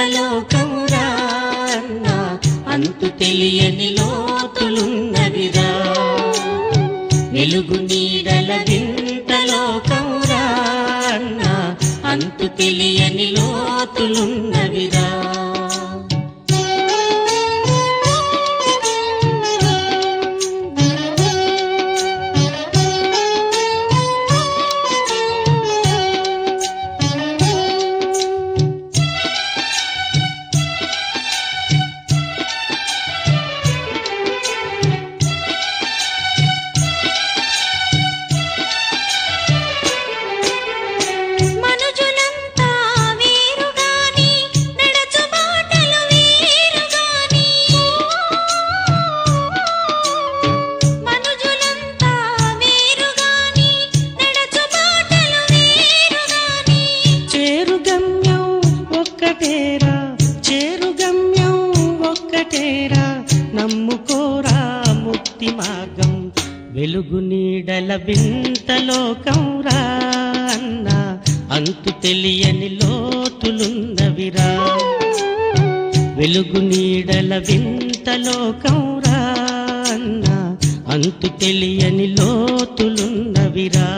లోకమురా అన్న అంతు తెలియని లోతులున్నవిరా వెలుగు నీడల వింత లోకమురా అన్న అంతు తెలియని లోతులున్నవిరా మనుజులంతా వేరుగాని నడచు బాటలు వేరుగాని మనుజులంతా వేరుగాని నడచు బాటలు వేరుగాని చేరు గమ్యం ఒక్కటేరా చేరు గమ్యం ఒక్కటేరా నమ్ముకోరా ముక్తి మార్గం వెలుగు నీడల వింత లోకం రా అన్న అంతు తెలియని లోతులున్నవిరా వెలుగు నీడల వింత లోకం రా అన్న అంతు తెలియని లోతులున్నవిరా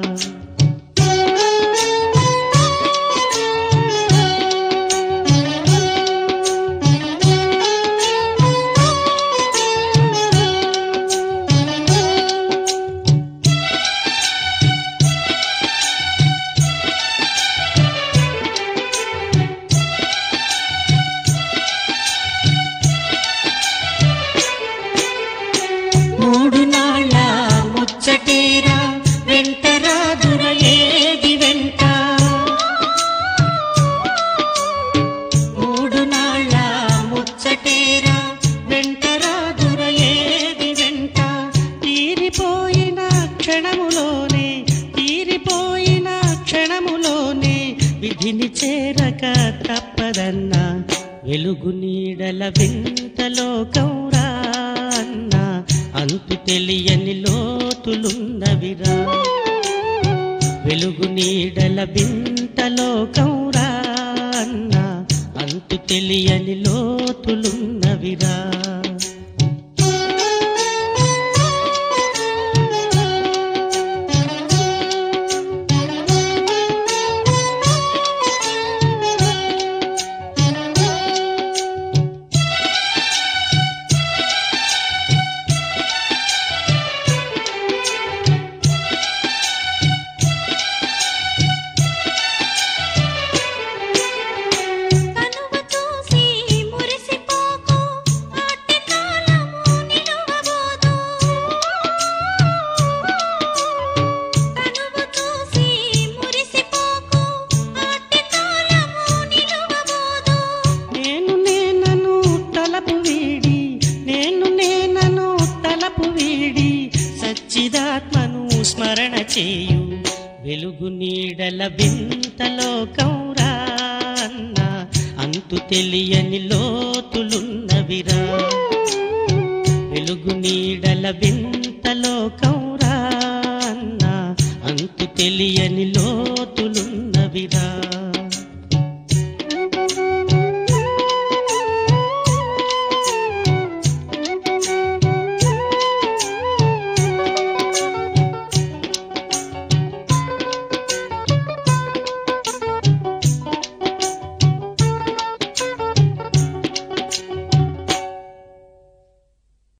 మూడు నాళ్ళ ముచ్చటేరా వెంట రాదుర ఏది వెంట మూడు నాళ్ళ ముచ్చటేరా వెంట రాదుర ఏది వెంట తీరిపోయిన క్షణములోనే తీరిపోయిన క్షణములోనే విధిని చేరక తప్పదన్నా వెలుగు నీడల వింత లోకం రా అన్న అంతు తెలియని లోతులున్నవిరా వెలుగు నీడల వింత లోకం రా అన్న అంతు తెలియని లోతులున్నవిరా కనువ చూసి మురిసిపోకు ఆటి కాలము నిలువబోదు కనువ చూసి మురిసిపోకు ఆటి కాలము నిలువబోదు నేను నేనను తలపు వీడి నేను నేనను తలపు వీడి సచ్చిదాత్మను స్మరణ చేయు వెలుగు నీడల వింత లోకం రా అన్న అంతు తెలియని లోతులున్నవిరా వెలుగు నీడల వింత లోకం